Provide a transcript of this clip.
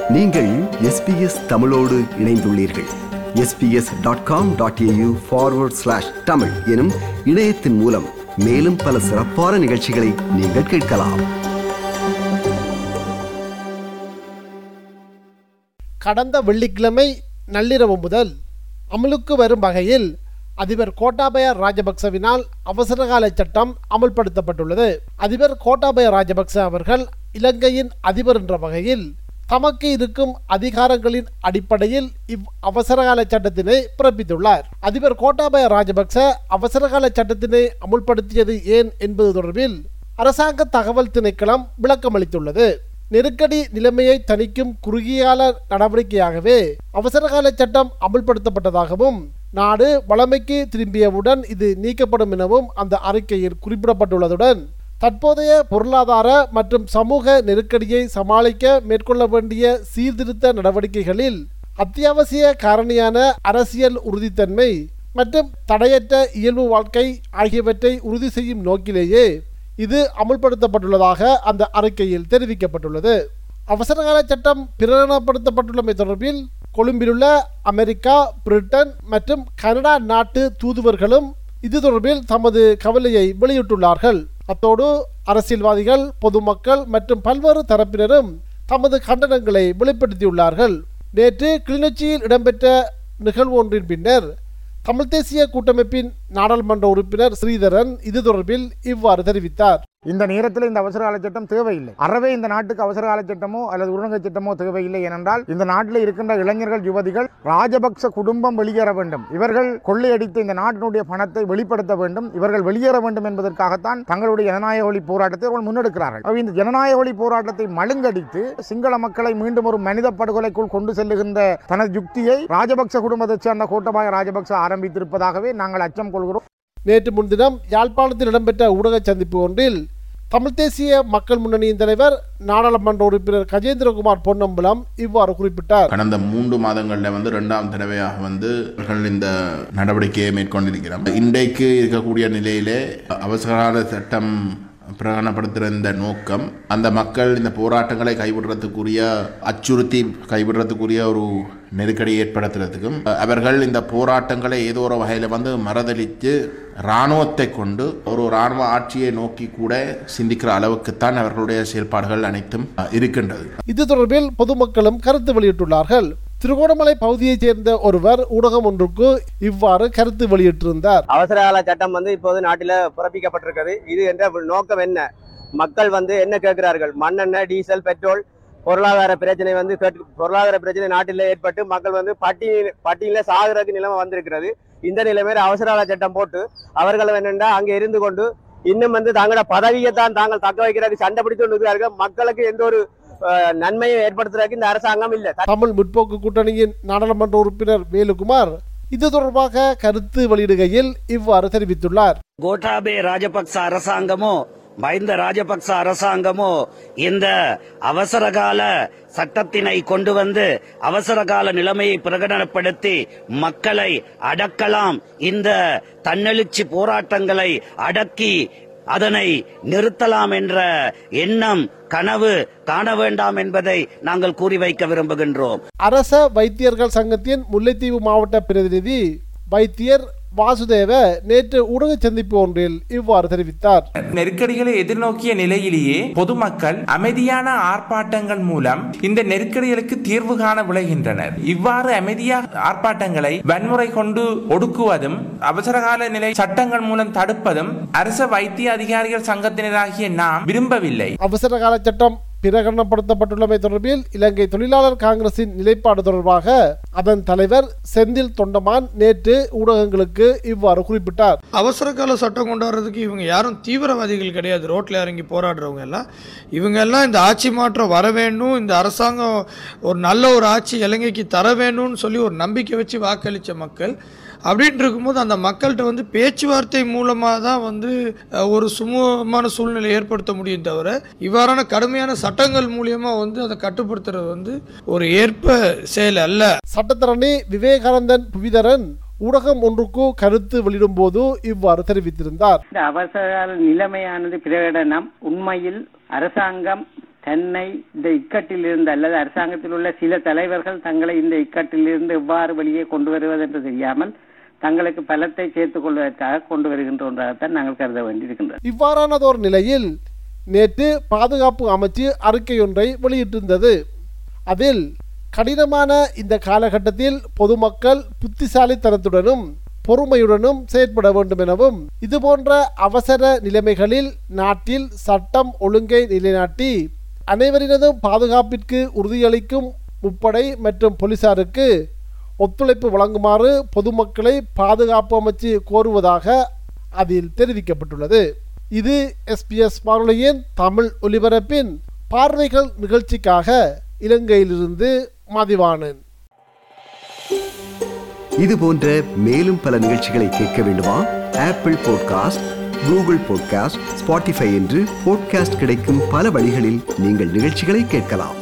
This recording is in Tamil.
நீங்கள் எஸ்பிஎஸ் தமிழோடு இணைந்துள்ளீர்கள் SBS dot com dot AU forward slash Tamil எனும் இணையத்தின் மூலம் மேலும் பல சிறப்பான நிகழ்ச்சிகளை நீங்கள் கேட்கலாம் கடந்த வெள்ளிக்கிழமை நள்ளிரவு முதல் அமலுக்கு வரும் வகையில் அதிபர் கோட்டாபய ராஜபக்சவினால் அவசரகால சட்டம் அமல்படுத்தப்பட்டுள்ளது அதிபர் கோட்டாபய ராஜபக்ச அவர்கள் இலங்கையின் அதிபர் என்ற வகையில் தமக்கு இருக்கும் அதிகாரங்களின் அடிப்படையில் இவ் அவசரகால சட்டத்தினை பிறப்பித்துள்ளார் அதிபர் கோட்டாபய ராஜபக்ச அவசரகால சட்டத்தினை அமுல்படுத்தியது ஏன் என்பது தொடர்பில் அரசாங்க தகவல் திணைக்களம் விளக்கமளித்துள்ளது நெருக்கடி நிலைமையை தணிக்கும் குறுகியகால நடவடிக்கையாகவே அவசரகால சட்டம் அமுல்படுத்தப்பட்டதாகவும் நாடு வளமைக்கு திரும்பியவுடன் இது நீக்கப்படும் எனவும் அந்த அறிக்கையில் குறிப்பிடப்பட்டுள்ளதுடன் தற்போதைய பொருளாதார மற்றும் சமூக நெருக்கடியை சமாளிக்க மேற்கொள்ள வேண்டிய சீர்திருத்த நடவடிக்கைகளில் அத்தியாவசிய காரணியான அரசியல் உறுதித்தன்மை மற்றும் தடையற்ற இயல்பு வாழ்க்கை ஆகியவற்றை உறுதி செய்யும் நோக்கிலேயே இது அமுல்படுத்தப்பட்டுள்ளதாக அந்த அறிக்கையில் தெரிவிக்கப்பட்டுள்ளது அவசரகால சட்டம் பிரகடனப்படுத்தப்பட்டுள்ளமை தொடர்பில் கொழும்பிலுள்ள அமெரிக்கா பிரிட்டன் மற்றும் கனடா நாட்டு தூதுவர்களும் இது தொடர்பில் தமது கவலையை வெளியிட்டுள்ளார்கள் அத்தோடு அரசியல்வாதிகள் பொதுமக்கள் மற்றும் பல்வேறு தரப்பினரும் தமது கண்டனங்களை வெளிப்படுத்தியுள்ளார்கள் நேற்று கிளிநொச்சியில் இடம்பெற்ற நிகழ்வு ஒன்றின் பின்னர் தமிழ் தேசிய கூட்டமைப்பின் நாடாளுமன்ற உறுப்பினர் ஸ்ரீதரன் இது தொடர்பில் இவ்வாறு தெரிவித்தார் இந்த நேரத்தில் இந்த அவசர கால சட்டம் தேவையில்லை அறவே இந்த நாட்டுக்கு அவசர கால சட்டமோ அல்லது உடனக சட்டமோ தேவையில்லை ஏனென்றால் இந்த நாட்டில் இருக்கின்ற இளைஞர்கள் யுவதிகள் ராஜபக்ச குடும்பம் வெளியேற வேண்டும் இவர்கள் கொள்ளையடித்த இந்த நாட்டினுடைய பணத்தை வெளிப்படுத்த வேண்டும் இவர்கள் வெளியேற வேண்டும் என்பதற்காகத்தான் தங்களுடைய ஜனநாயக வழி போராட்டத்தை அவர்கள் முன்னெடுக்கிறார்கள் ஆகவே இந்த ஜனநாயக வழி போராட்டத்தை மழுங்கடித்து சிங்கள மக்களை மீண்டும் ஒரு மனித படுகொலைக்குள் கொண்டு செல்லுகின்ற தனது யுக்தியை ராஜபக்ச குடும்பத்தைச் சேர்ந்த கோட்டபாய ராஜபக்ச ஆரம்பித்திருப்பதாகவே நாங்கள் அச்சம் கொள்கிறோம் நேற்று முன்தினம் யாழ்ப்பாணத்தில் இடம்பெற்ற ஊடக சந்திப்பு ஒன்றில் தமிழ் தேசிய மக்கள் முன்னணியின் தலைவர் நாடாளுமன்ற உறுப்பினர் கஜேந்திரகுமார் பொன்னம்பலம் இவ்வாறு குறிப்பிட்டார் கடந்த மூன்று மாதங்களில் வந்து ரெண்டாம் தடவையாக வந்து அவர்கள் இந்த நடவடிக்கையை மேற்கொண்டிருக்கிறோம் இன்றைக்கு இருக்கக்கூடிய நிலையிலே அவசரகால சட்டம் பிரகடனப்படுத்துகிற இந்த நோக்கம் அந்த மக்கள் இந்த போராட்டங்களை கைவிடுறதுக்குரிய அச்சுறுத்தி கைவிடுறதுக்குரிய ஒரு நெருக்கடி ஏற்படுத்துறதுக்கும் அவர்கள் இந்த போராட்டங்களை ஏதோ ஒரு வகையில் வந்து மறதளித்து இராணுவத்தை கொண்டு ஒரு இராணுவ ஆட்சியை நோக்கி கூட சிந்திக்கிற அளவுக்குத்தான் அவர்களுடைய செயல்பாடுகள் அனைத்தும் இருக்கின்றது இது தொடர்பில் பொதுமக்களும் கருத்து வெளியிட்டுள்ளார்கள் திருகோணமலை பகுதியைச் சேர்ந்த ஒருவர் ஊடகம் ஒன்றுக்கு இவ்வாறு கருத்து வெளியிட்டிருந்தார் அவசரகால சட்டம் வந்து இப்போது நாட்டில் பிறப்பிக்கப்பட்டிருக்கிறது இது என்ற நோக்கம் என்ன மக்கள் வந்து என்ன கேட்கிறார்கள் மண்ணெண்ணெய் டீசல் பெட்ரோல் பொருளாதார பிரச்சனை வந்து கேட்டு பொருளாதார பிரச்சனை நாட்டில் ஏற்பட்டு மக்கள் வந்து பட்டி பட்டியல சாகுறதுக்கு நிலைமை வந்திருக்கிறது இந்த நிலைமையில அவசரகால சட்டம் போட்டு அவர்கள் என்னென்னா அங்கே இருந்து கொண்டு இன்னும் வந்து தங்களோட பதவியை தான் தாங்கள் தக்க வைக்கிறதுக்கு சண்டை பிடித்து கொண்டு இருக்கிறார்கள் மக்களுக்கு எந்த ஒரு அஹ், நன்மையை ஏற்படுத்துறதுக்கு இந்த அரசாங்கம் இல்லை தமிழ் முற்போக்கு கூட்டணியின் நாடாளுமன்ற உறுப்பினர் வேலுகுமார் இது தொடர்பாக கருத்து வெளியிடுகையில் இவ்வாறு தெரிவித்துள்ளார் கோட்டாபே ராஜபக்ச அரசாங்கமோ மஹிந்த ராஜபக்ச அரசாங்கமோ இந்த அவசரகால சட்டத்தினை கொண்டு வந்து அவசரகால நிலைமையை பிரகடனப்படுத்தி மக்களை அடக்கலாம் இந்த தன்னெழுச்சி போராட்டங்களை அடக்கி அதனை நிறுத்தலாம் என்ற எண்ணம் கனவு காண வேண்டாம் என்பதை நாங்கள் கூறி வைக்க விரும்புகின்றோம் அரச வைத்தியர்கள் சங்கத்தின் முல்லைத்தீவு மாவட்ட பிரதிநிதி வைத்தியர் வாசுதேவ நேற்று ஊடக சந்திப்பு ஒன்றில் இவ்வாறு தெரிவித்தார் நெருக்கடிகளை எதிர்நோக்கிய நிலையிலேயே பொதுமக்கள் அமைதியான ஆர்ப்பாட்டங்கள் மூலம் இந்த நெருக்கடிகளுக்கு தீர்வு காண விளைகின்றனர் இவ்வாறு அமைதியாக ஆர்ப்பாட்டங்களை வன்முறை கொண்டு ஒடுக்குவதும் அவசரகால நிலை சட்டங்கள் மூலம் தடுப்பதும் அரச வைத்திய அதிகாரிகள் சங்கத்தினராகிய நாம் விரும்பவில்லை அவசர கால சட்டம் பிரகடனப்படுத்தப்பட்டுள்ளமை தொடர்பில் இலங்கை தொழிலாளர் காங்கிரசின் நிலைப்பாடு தொடர்பாக அதன் தலைவர் செந்தில் தொண்டமான் நேற்று ஊடகங்களுக்கு இவ்வாறு குறிப்பிட்டார் அவசர கால சட்டம் கொண்டு வர்றதுக்கு இவங்க யாரும் தீவிரவாதிகள் கிடையாது ரோட்டில் இறங்கி போராடுறவங்க எல்லாம் இவங்க எல்லாம் இந்த ஆட்சி மாற்றம் வர வேண்டும் இந்த அரசாங்கம் ஒரு நல்ல ஒரு ஆட்சி இலங்கைக்கு தர வேண்டும்னு சொல்லி ஒரு நம்பிக்கை வச்சு வாக்களித்த மக்கள் அப்படின்ட்டு இருக்கும்போது அந்த மக்கள்கிட்ட வந்து பேச்சுவார்த்தை மூலமாக தான் வந்து அஹ், ஒரு சுமூகமான சூழ்நிலை ஏற்படுத்த முடியும் தவிர இவ்வாறான கடுமையான சட்டங்கள் மூலியமா வந்து அதை கட்டுப்படுத்துறது வந்து ஒரு ஏற்ப செயல் அல்ல சட்டத்தரணி விவேகானந்தன் புவிதரன் ஊடகம் ஒன்றுக்கு கருத்து வெளியிடும் போது இவ்வாறு தெரிவித்திருந்தார் இந்த அவசர நிலைமையானது பிரகடனம் உண்மையில் அரசாங்கம் தன்னை இந்த இக்கட்டில் இருந்து அல்லது அரசாங்கத்தில் உள்ள சில தலைவர்கள் தங்களை இந்த இக்கட்டில் இருந்து எவ்வாறு வெளியே கொண்டு வருவது என்று தெரியாமல் தங்களுக்கு பலத்தை சேர்த்துக் கொள்வதற்காக கொண்டு வருகின்ற ஒன்றாகத்தான் நாங்கள் கருத வேண்டியிருக்கின்றது இவ்வாறானதோர் நிலையில் நேற்று பாதுகாப்பு அமைச்சு அறிக்கையொன்றை வெளியிட்டிருந்தது அதில் கடினமான இந்த காலகட்டத்தில் பொதுமக்கள் புத்திசாலித்தனத்துடனும் பொறுமையுடனும் செயற்பட வேண்டும் எனவும் இதுபோன்ற அவசர நிலைமைகளில் நாட்டில் சட்டம் ஒழுங்கை நிலைநாட்டி அனைவரினதும் பாதுகாப்பிற்கு உறுதியளிக்கும் முப்படை மற்றும் போலீசாருக்கு ஒத்துழைப்பு வழங்குமாறு பொதுமக்களை பாதுகாப்பு அமைச்சு கோருவதாக அதில் தெரிவிக்கப்பட்டுள்ளது இது எஸ்பிஎஸ் வானொலியின் தமிழ் ஒலிபரப்பின் பார்வைகள் நிகழ்ச்சிக்காக இலங்கையிலிருந்து மதிவானன் இது போன்ற மேலும் பல நிகழ்ச்சிகளை கேட்க வேண்டுமா Apple podcast Google podcast Spotify என்று பாட்காஸ்ட் கிடைக்கும் பல வழிகளில் நீங்கள் நிகழ்ச்சிகளை கேட்கலாம்